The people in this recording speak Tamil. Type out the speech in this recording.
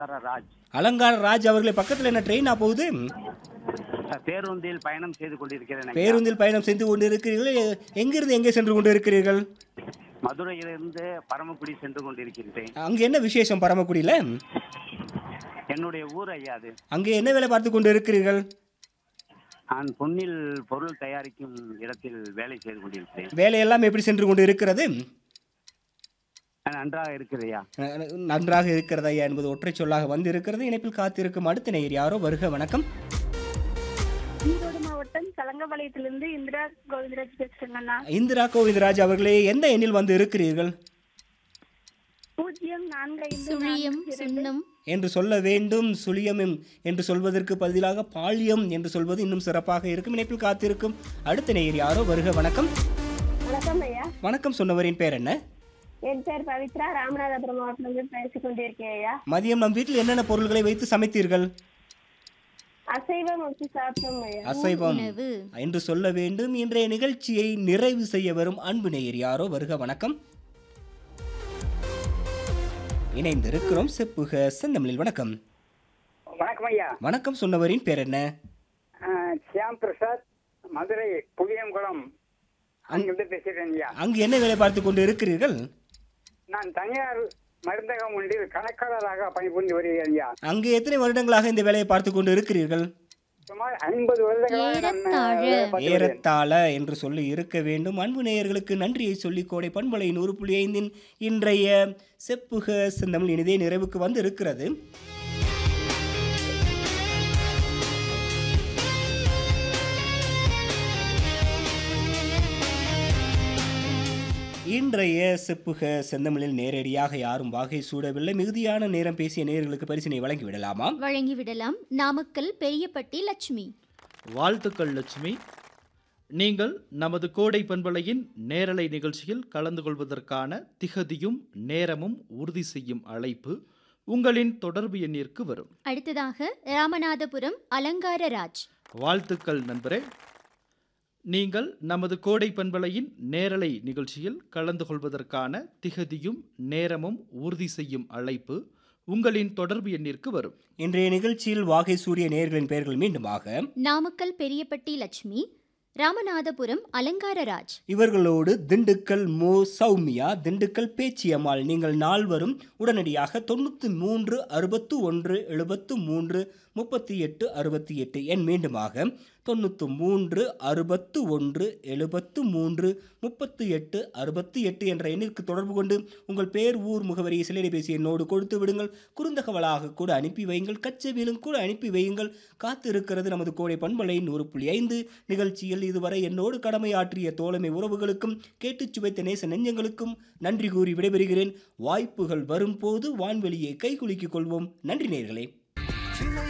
ராஜ் அலங்கார ராஜ் அவர்களை பக்கத்தில் என்ன ட்ரெயினா போகுது பேருந்தில் பயணம் செய்து கொண்டிருக்கிறேன் ஐயா. பேருந்தில் பயணம் செய்து கொண்டு இருக்கிறீர்கள் எ- எங்கிருந்து எங்கே சென்று கொண்டு இருக்கிறீர்கள் மதுரையிலிருந்து பரமக்குடி சென்று கொண்டிருக்கின்றேன் அங்கே என்ன விசேஷம் பரமக்குடியில் என்னுடைய ஊர் ஐயா அது அங்கே என்ன வேலை பார்த்து கொண்டு இருக்கிறீர்கள் நான் பொன்னில் பொருள் தயாரிக்கும் இடத்தில் வேலை செய்து கொண்டிருக்கிறேன் வேலையெல்லாம் எப்படி சென்று கொண்டு இருக்கிறது நன்றாக இருக்கிறையா அஹ், நன்றாக இருக்கிறதா ஐயா என்பது ஒற்றை சொல்லாக வந்து இருக்கிறது இணைப்பில் காத்திருக்கும் அடுத்த நேயர் யாரோ வருக வணக்கம் ஈரோடு மாவட்டம் கலங்கபாளையத்திலிருந்து இந்திரா கோவிந்தராஜ் பேசுறேங்கண்ணா இந்திரா கோவிந்தராஜ் அவர்களே எந்த எண்ணில் வந்து இருக்கிறீர்கள் பூஜ்ஜியம் நான்கு ஐந்து சுழியம் சுண்ணம் என்று சொல்ல வேண்டும் சுழியம் எம்- என்று சொல்வதற்கு பதிலாக பாலியம் என்று சொல்வது இன்னும் சிறப்பாக இருக்கும் இணைப்பில் காத்திருக்கும் அடுத்த நேயர் யாரோ வருக வணக்கம் வணக்கம் ஐயா வணக்கம் சொன்னவரின் பேர் என்ன என் பேர் பவித்ரா ராமநாதபுரம் மாவட்டத்திலிருந்து பேசிக் கொண்டிருக்கேன் ஐயா மதியம் நம் வீட்டில் என்னென்ன பொருள்களை வைத்து சமைத்தீர்கள் அசைவம் வச்சு சாப்பிட்டோம் ஐயா அசைவம் உணவு என்று சொல்ல வேண்டும் இன்றைய நிகழ்ச்சியை நிறைவு செய்ய வரும் அன்பு நேயர் யாரோ வருக வணக்கம் இணைந்திருக்கிறோம் செப்புக செந்தமிழில் வணக்கம் வணக்கம் ஐயா வணக்கம் சொன்னவரின் பேர் என்ன அஹ், சியாம் பிரசாத் மதுரை புளியங்குளம் அங்கிருந்து பேசுகிறேன் ஐயா அங்கு என்ன வேலை பார்த்து கொண்டு இருக்கிறீர்கள் நான் தனியார் மருந்தகம் ஒன்றில் கணக்காளராக பணிபுரிந்து வருகிறேன் ஐயா அங்கு எத்தனை வருடங்களாக இந்த வேலையை பார்த்து கொண்டு இருக்கிறீர்கள் சுமார் ஐம்பது வருடங்களாக நான் ஏறத்தாழ. வேலை பார்த்து வருகிறேன். ஏறத்தாழ என்று சொல்லி இருக்க வேண்டும் அன்பு நேயர்களுக்கு நன்றியை சொல்லி கோடை பண்பலை நூறு புள்ளி ஐந்தின் இன்றைய செப்புக செந்தமிழ் இனிதே நிறைவுக்கு வந்து இருக்கிறது இன்றைய செப்புக செந்தமிழில் நேரடியாக யாரும் வாகை சூடவில்லை மிகுதியான நேரம் பேசிய நேயர்களுக்கு பரிசினை வழங்கி விடலாமா வழங்கிவிடலாம் நாமக்கல் பெரியப்பட்டி லட்சுமி வாழ்த்துக்கள் லட்சுமி நீங்கள் நமது கோடை பண்பலையின் நேரலை நிகழ்ச்சியில் கலந்து கொள்வதற்கான திகதியும் நேரமும் உறுதி செய்யும் அழைப்பு உங்களின் தொடர்பு எண்ணிற்கு வரும் அடுத்ததாக ராமநாதபுரம் அலங்கார ராஜ் வாழ்த்துக்கள் நண்பரே நீங்கள் நமது கோடை பண்பலையின் நேரலை நிகழ்ச்சியில் கலந்து கொள்வதற்கான திகதியும் நேரமும் உறுதி செய்யும் அழைப்பு உங்களின் தொடர்பு எண்ணிற்கு வரும் இன்றைய நிகழ்ச்சியில் வாகை சூரிய நேயர்களின் பெயர்கள் மீண்டுமாக நாமக்கல் பெரியப்பட்டி லட்சுமி ராமநாதபுரம் அலங்கார ராஜ் இவர்களோடு திண்டுக்கல் மோ சௌமியா திண்டுக்கல் பேச்சியம்மாள் நீங்கள் நால்வரும் உடனடியாக தொண்ணூற்றி மூன்று அறுபத்து ஒன்று எழுபத்து மூன்று முப்பத்தி எட்டு அறுபத்தி எட்டு எண் மீண்டுமாக தொண்ணூற்று மூன்று அறுபத்து ஒன்று எழுபத்து மூன்று முப்பத்து எட்டு அறுபத்தி எட்டு என்ற எண்ணிற்கு தொடர்பு கொண்டு உங்கள் பேர் ஊர் முகவரி சிலைபேசி எண்ணோடு கொடுத்து விடுங்கள் குறுந்தகவலாக கூட அனுப்பி வையுங்கள் கச்சவிலும் கூட அனுப்பி வையுங்கள் காத்து இருக்கிறது நமது கோடை பண்பலை நூறு புள்ளி ஐந்து நிகழ்ச்சியில் இதுவரை என்னோடு கடமையாற்றிய தோழமை உறவுகளுக்கும் கேட்டுச் சுவைத்த நேச நெஞ்சங்களுக்கும் நன்றி கூறி விடைபெறுகிறேன் வாய்ப்புகள் வரும்போது வான்வெளியை கைகுலுக்கிக் கொள்வோம் நன்றி நேர்களே